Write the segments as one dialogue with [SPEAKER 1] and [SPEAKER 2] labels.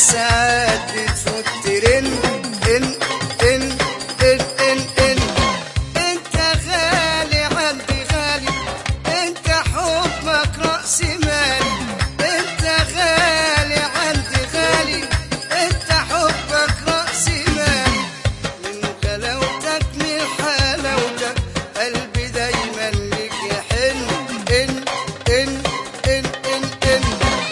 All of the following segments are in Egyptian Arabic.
[SPEAKER 1] الساعات بتفوت ترن ان ان ان ان ان انت غالي عندي غالي انت حبك رأس مالي انت غالي عندي غالي انت حبك رأس مالي من غلاوتك من حلاوتك قلبي دايما لك يحن ان ان ان ان ان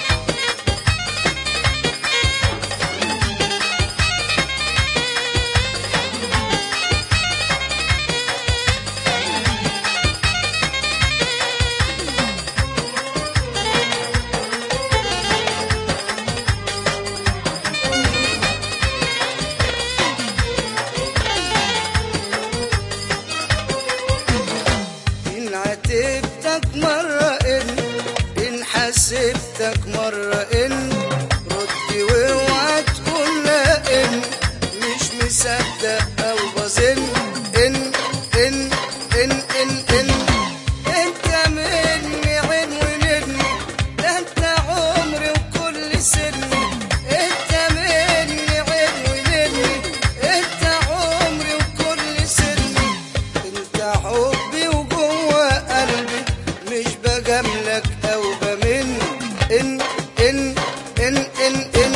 [SPEAKER 1] إن عاتبتك مرة إن إن حسبتك مرة إن ردي واوعى تقول لا إن مش مصدق أو بظن إن إن إن إن إن أنت مني عين ونني ده أنت عمري وكل سني أنت مني عين ونني أنت عمري وكل سني انت حبي وجوه قلبي مش بجاملك او بمن ان ان ان ان ان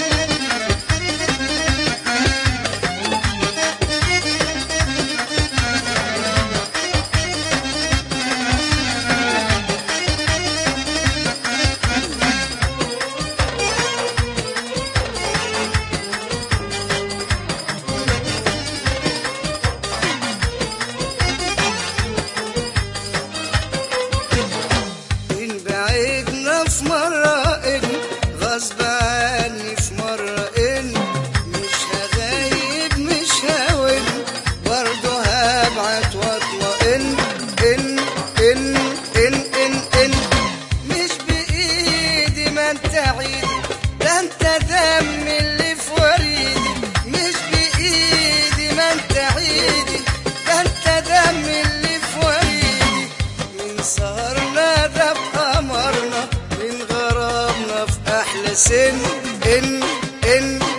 [SPEAKER 1] إن بعدنا في مرة إن غصب عني في مرة إن مش هغايب مش هون برضه هبعت واطمئن إن إن إن إن إن مش بإيدي ما أنت عيدي ده أنت دم اللي في وريدي مش بإيدي ما أنت عيدي ده أنت دم اللي في وريدي من سهرنا ده بقمرنا من غرامنا في احلى سن ان ان